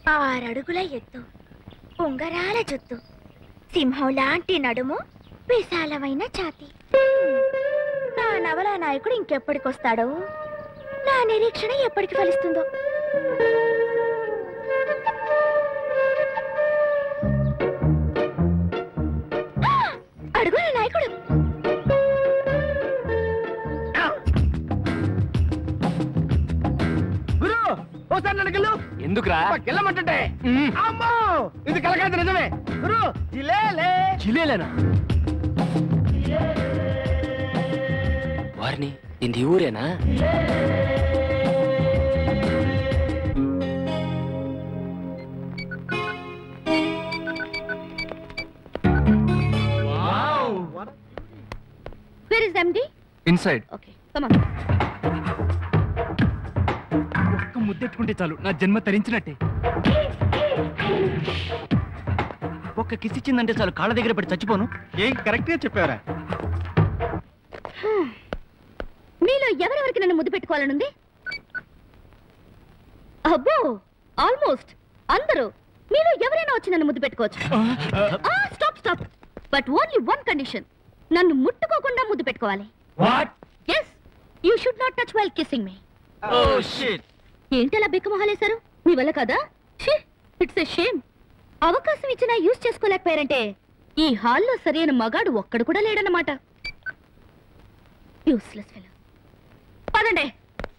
ఆరడుగుల ఎత్తు ఉంగరాల జుత్తు సింహం లాంటి నడుము విశాలమైన ఛాతి నా నవలా నాయకుడు ఇంకెప్పటికొస్తాడో నా నిరీక్షణ ఎప్పటికి ఫలిస్తుందో అడుగు నా నాయకుడు గురు ఓసారి నన్ను గిల్లు ఎందుకురా గిల్లమంటుంటే మ్మ్. అమ్మో ఇది కలకాంతి నిజమే గురు జిలేలే చిలేలేనా వారిని ఇది ఊరేనా where is MD inside okay come on ఒక్క ముద్దెట్టుకుంటే చాలు నా జన్మ తరించినట్టే ఒక్క కిస్ ఇచ్చిందంటే చాలు కాళ్ళ దగ్గర పడి చచ్చిపోను ఏం కరెక్ట్ గా చెప్పారా మీలో ఎవరెవరికి నన్ను ముద్దు పెట్టుకోవాలనుంది అబ్బో ఆల్మోస్ట్ అందరూ మీలో ఎవరైనా వచ్చి నన్ను ముద్దు పెట్టుకోవచ్చు stop stop but only one condition నన్ను ముట్టుకోకుండా ముద్దు పెట్టుకోవాలి what yes you should not touch while kissing me oh shit ఏంటి అలా బిక్క మొహాలేశారు మీ వల్ల కదా ఇట్స్ ఎ షేమ్ అవకాశం ఇచ్చినా యూజ్ చేసుకోలేకపోయారంటే ఈ హాల్లో సరైన మగాడు ఒక్కడు కూడా లేడన్నమాట యూస్లెస్ ఫెలో పదండి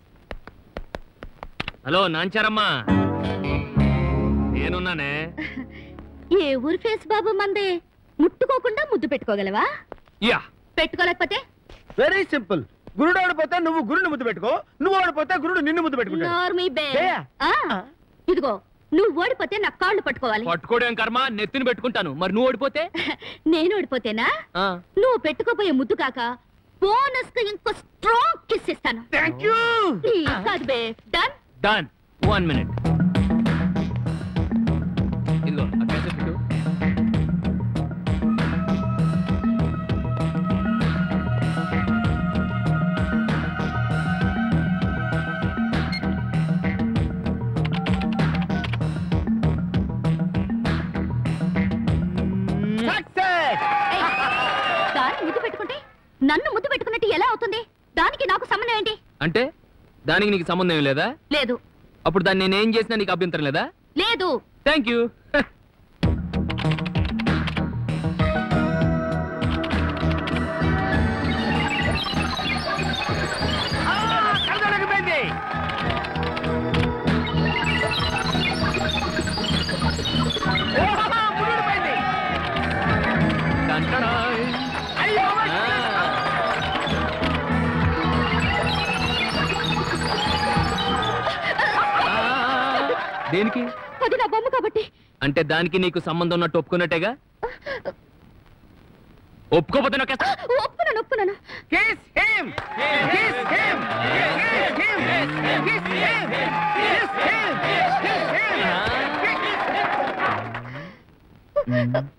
హలో నాంచారమ్మా నేనున్నానే ఏ ఊరి ఫేస్ బాబు మందే ముట్టుకోకుండా ముద్దు పెట్టుకోగలవా యా పెట్టుకోలేకపోతే వెరీ సింపుల్ గురుడు ఓడిపోతే నువ్వు గురుని ముద్దు పెట్టుకో నువ్వు ఓడిపోతే గురుడు నిన్ను ముద్దు పెట్టుకుంటాడు నార్మీ బే బేయా? ఆ, ఇదిగో నువ్వు ఓడిపోతే నా కాళ్ళు పట్టుకోవాలి పట్టుకోవడం కర్మ నెత్తిని పెట్టుకుంటాను మరి నువ్వు ఓడిపోతే నేను ఓడిపోతేనా ఆ, నువ్వు పెట్టుకోపోయే ముద్దు కాక బోనస్ గా ఇంకో స్ట్రాంగ్ కిస్ ఇస్తాను థ్యాంక్ యూ ప్లీజ్ కాదు బే డన్ డన్ వన్ మినిట్ ఇదిగో ఆ క్యాసెట్ పెట్టు సక్సెస్ దాన్ని ముద్దు పెట్టుకుంటే నన్ను ముద్దు పెట్టుకున్నట్టు ఎలా అవుతుంది దానికి నాకు సంబంధం ఏంటి అంటే దానికి నీకు సంబంధం ఏం లేదా లేదు అప్పుడు దాన్ని నేనేం చేసినా నీకు అభ్యంతరం లేదా లేదు థ్యాంక్ యూ కలదొడకపోయింది ముడిపోయింది అయ్యో దేనికి అది నా బొమ్మ కాబట్టి అంటే దానికి నీకు సంబంధం ఉన్నట్టు ఒప్పుకున్నట్టేగా ఒప్పుకోపోతే నొక్కేస్తా ఒప్పున్నాను ఒప్పున్నాను Kiss him! Kiss him! Kiss him! Kiss him! Kiss him! Kiss him!